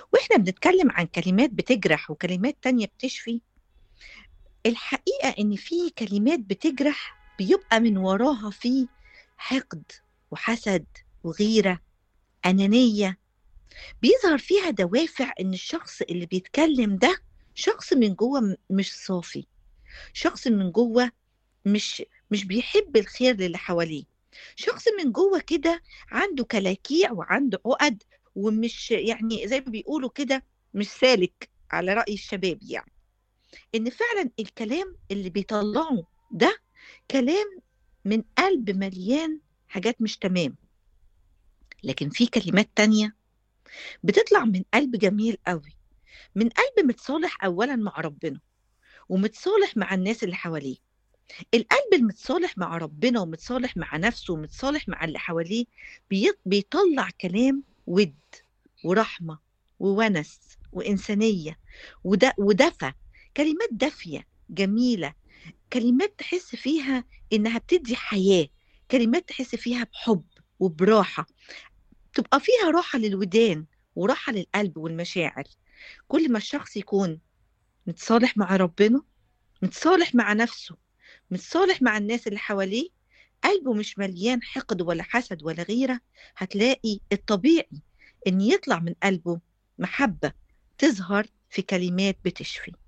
واحنا بنتكلم عن كلمات بتجرح وكلمات تانية بتشفي الحقيقة ان في كلمات بتجرح بيبقى من وراها في حقد وحسد وغيرة أنانية بيظهر فيها دوافع ان الشخص اللي بيتكلم ده شخص من جوه م- مش صافي شخص من جوه مش مش بيحب الخير للي حواليه شخص من جوه كده عنده كلاكيع وعنده عقد ومش يعني زي ما بيقولوا كده مش سالك على رأي الشباب يعني ان فعلا الكلام اللي بيطلعه ده كلام من قلب مليان حاجات مش تمام لكن في كلمات تانية بتطلع من قلب جميل قوي من قلب متصالح اولا مع ربنا ومتصالح مع الناس اللي حواليه القلب المتصالح مع ربنا ومتصالح مع نفسه ومتصالح مع اللي حواليه بي- بيطلع كلام ود ورحمة وونس وإنسانية ود- ودفى كلمات دافية جميلة كلمات تحس فيها إنها بتدي حياة كلمات تحس فيها بحب وبراحة تبقى فيها راحة للودان وراحة للقلب والمشاعر كل ما الشخص يكون متصالح مع ربنا متصالح مع نفسه متصالح مع الناس اللي حواليه قلبه مش مليان حقد ولا حسد ولا غيرة هتلاقي الطبيعي ان يطلع من قلبه محبة تظهر في كلمات بتشفي